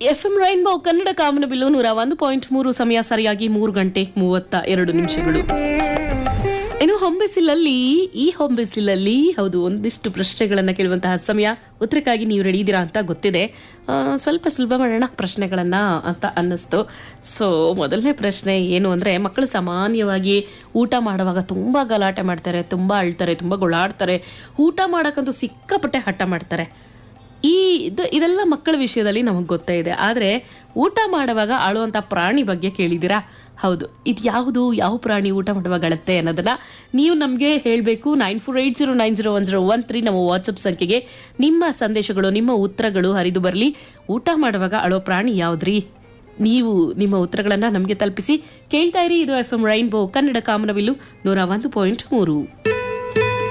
F M Rainbow Kannada ಕಾಮನಬಿಲ್ಲು ನೂರ ಒಂದು ಪಾಯಿಂಟ್ ಮೂರು ಸಮಯ ಸರಿಯಾಗಿ ಮೂರು ಗಂಟೆ ಮೂವತ್ತ ಎರಡು ನಿಮಿಷಗಳು ಇನ್ನು ಹೊಂಬಿಸಿಲಲ್ಲಿ ಈ ಹೊಂಬಿಸಿಲಲ್ಲಿ ಹೌದು ಒಂದಿಷ್ಟು ಪ್ರಶ್ನೆಗಳನ್ನ ಕೇಳುವಂತಹ ಸಮಯ ಉತ್ತರಕ್ಕಾಗಿ ನೀವು ರೆಡಿ ಇದ್ದೀರಾ ಅಂತ ಗೊತ್ತಿದೆ ಆ, ಸ್ವಲ್ಪ ಸುಲಭ ಮಾಡೋಣ ಪ್ರಶ್ನೆಗಳನ್ನ ಅಂತ ಅನ್ನಿಸ್ತು ಸೊ ಮೊದಲನೇ ಪ್ರಶ್ನೆ ಏನು ಅಂದ್ರೆ ಮಕ್ಕಳು ಸಾಮಾನ್ಯವಾಗಿ ಊಟ ಮಾಡುವಾಗ ತುಂಬಾ ಗಲಾಟೆ ಮಾಡ್ತಾರೆ ತುಂಬಾ ಅಳ್ತಾರೆ ತುಂಬಾ ಗೊಳಾಡ್ತಾರೆ ಊಟ ಮಾಡಕ್ಕಂತೂ ಸಿಕ್ಕಾಪಟ್ಟೆ ಹಠ ಮಾಡ್ತಾರೆ ಈ ಇದು ಇದೆಲ್ಲ ಮಕ್ಕಳ ವಿಷಯದಲ್ಲಿ ನಮಗೆ ಗೊತ್ತೇ ಇದೆ ಆದರೆ ಊಟ ಮಾಡುವಾಗ ಆಳುವಂಥ ಪ್ರಾಣಿ ಬಗ್ಗೆ ಕೇಳಿದ್ದೀರಾ ಹೌದು ಇದು ಯಾವುದು ಯಾವ ಪ್ರಾಣಿ ಊಟ ಮಾಡುವಾಗ ಅಳುತ್ತೆ ಅನ್ನೋದನ್ನ ನೀವು ನಮಗೆ ಹೇಳಬೇಕು nine four eight zero nine zero one zero one three ನಮ್ಮ ವಾಟ್ಸಪ್ ಸಂಖ್ಯೆಗೆ ನಿಮ್ಮ ಸಂದೇಶಗಳು ನಿಮ್ಮ ಉತ್ತರಗಳು ಹರಿದು ಬರಲಿ ಊಟ ಮಾಡುವಾಗ ಅಳೋ ಪ್ರಾಣಿ ಯಾವ್ದ್ರಿ ನೀವು ನಿಮ್ಮ ಉತ್ತರಗಳನ್ನ ನಮಗೆ ತಲುಪಿಸಿ ಕೇಳ್ತಾ ಇರಿ ಇದು ಎಫ್ ಎಂ ರೈನ್ಬೋ ಕನ್ನಡ ಕಾಮನವಿಲ್ಲು ನೂರ ಒಂದು ಪಾಯಿಂಟ್ ಮೂರು